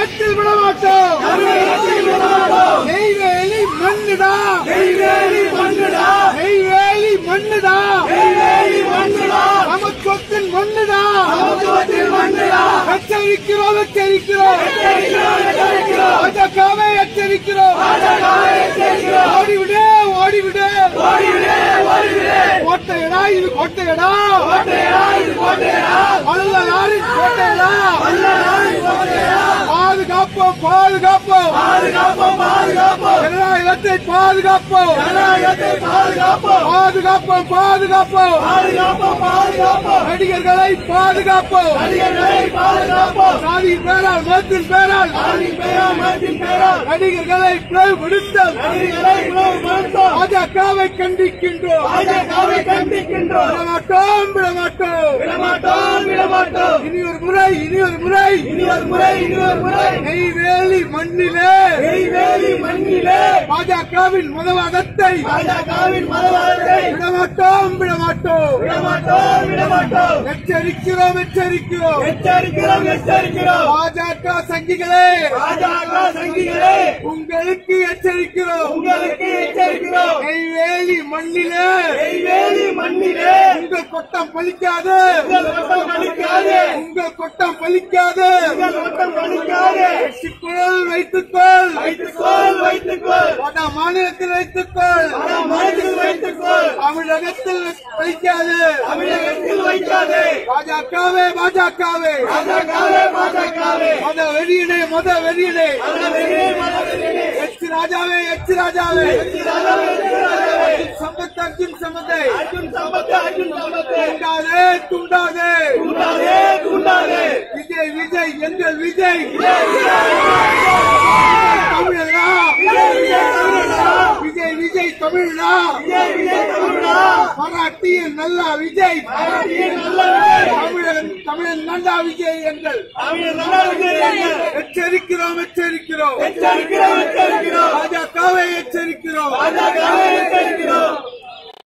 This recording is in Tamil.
தமிழகத்தில் விடமாட்டோம் நெய்வேலி மண்ணுடா நெய்வேலி மண்ணுடா நெய்வேலி மண்ணுடா நெய்வேலி மண்ணுடா சமத்துவத்தின் மண்ணுடா சமத்துவத்தின் மண்ணுடா எச்சரிக்கிறோம் எச்சரிக்கிறோம் எச்சரிக்கிறோம், எச்சரிக்கிறோம். பாஜகவை எச்சரிக்கிறோம் பாஜகவை எச்சரிக்கிறோம். ஓடிவிடு ஓடிவிடு ஓடிவிடு, ஓடிவிடு. கோட்டையடா இது கோட்டையடா கோட்டையடா, இது கோட்டையடா. அல்ல யாரின் கோட்டையடா வல்லநாடு கோட்டையடா. பாதுகாப்போம் பாதுகாப்போம் பாதுகாப்போம், பாதுகாப்போம். ஜனநாயகத்தை பாதுகாப்போம் ஜனநாயகத்தை பாதுகாப்போம். பாதுகாப்போம் பாதுகாப்போம் பாதுகாப்போம், பாதுகாப்போம். நடிகர்களை பாதுகாப்போம் நடிகர்களை பாதுகாப்போம். சாதியின் பேரால் மதத்தின் பேரால் சாதியின் பெயரால், மதத்தின் பெயரால். நடிகர்களை பிளவுபடுத்தல் நடிகர்களை பிளவுபடுத்தோம். பாஜகவை கண்டிக்கின்றோம் பாஜகவை கண்டிக்கின்றோம். விடமாட்டோம் விடமாட்டோம் விடமாட்டோம், விடமாட்டோம். இனி ஒரு முறை இனி ஒரு முறை இனி ஒரு முறை, இனி ஒரு முறை. நெய்வேலி மண்ணிலே நெய்வேலி மண்ணிலே பாஜகவின் மதவாதத்தை பாஜகவின் மதவாதத்தை விடமாட்டோம் விடமாட்டோம் விடமாட்டோம், விடமாட்டோம். எச்சரிக்கிறோம் எச்சரிக்கிறோம் எச்சரிக்கிறோம், எச்சரிக்கிறோம். பாஜக சங்கிகளே பாஜக சங்கிகளே உங்களுக்கு எச்சரிக்கிறோம் உங்களுக்கு எச்சரிக்கிறோம் நெய்வேலி மண்ணிலே நெய்வேலி மண்ணிலே உங்கள் கொட்டம் பலிக்காது உங்கள் வட்டம் அளிக்காது உங்கள் கொட்டம் பலிக்காது உங்கள் வட்டம் அளிக்காது வைத்துக்கொள் வைத்துக்கொள் வைத்துக்கொள் வைத்துக்கொள் வட மாநிலத்தில் வைத்துக்கொள் வட மாநிலத்தில் வைத்துக்கொள் தமிழகத்தில் வைக்காது தமிழகத்தில் வைக்காதே பாஜகவே பாஜகவே பாஜகவே பாஜகவே மத வெறியனே மத வெறியனே மதவெறியே, மதவெறியே. எச் ராஜாவே எச் ராஜாவே ராஜாவே, ராஜாவே. சம்பத் அர்ஜுன் சம்பத்தை அர்ஜுன் சம்பத்து அர்ஜுன் சம்பத்து துண்டாதே துண்டாதே தூண்டாதே தூண்டாதே விஜய் விஜய் எங்கள் விஜய் தமிழனா விஜய் விஜய் தமிழனா விஜய் விஜய் தமிழா மராட்டியில் நல்லா விஜய் மராட்டியில் நல்ல விஜய். தமிழன் தமிழன் நல்லா விஜய் எங்கள் தமிழ் நல்ல விஜய் எங்கள். எச்சரிக்கிறோம் எச்சரிக்கிறோம் எச்சரிக்கிறோம் எச்சரிக்கிறோம் பாஜகவை எச்சரிக்கிறோம் பாஜகவை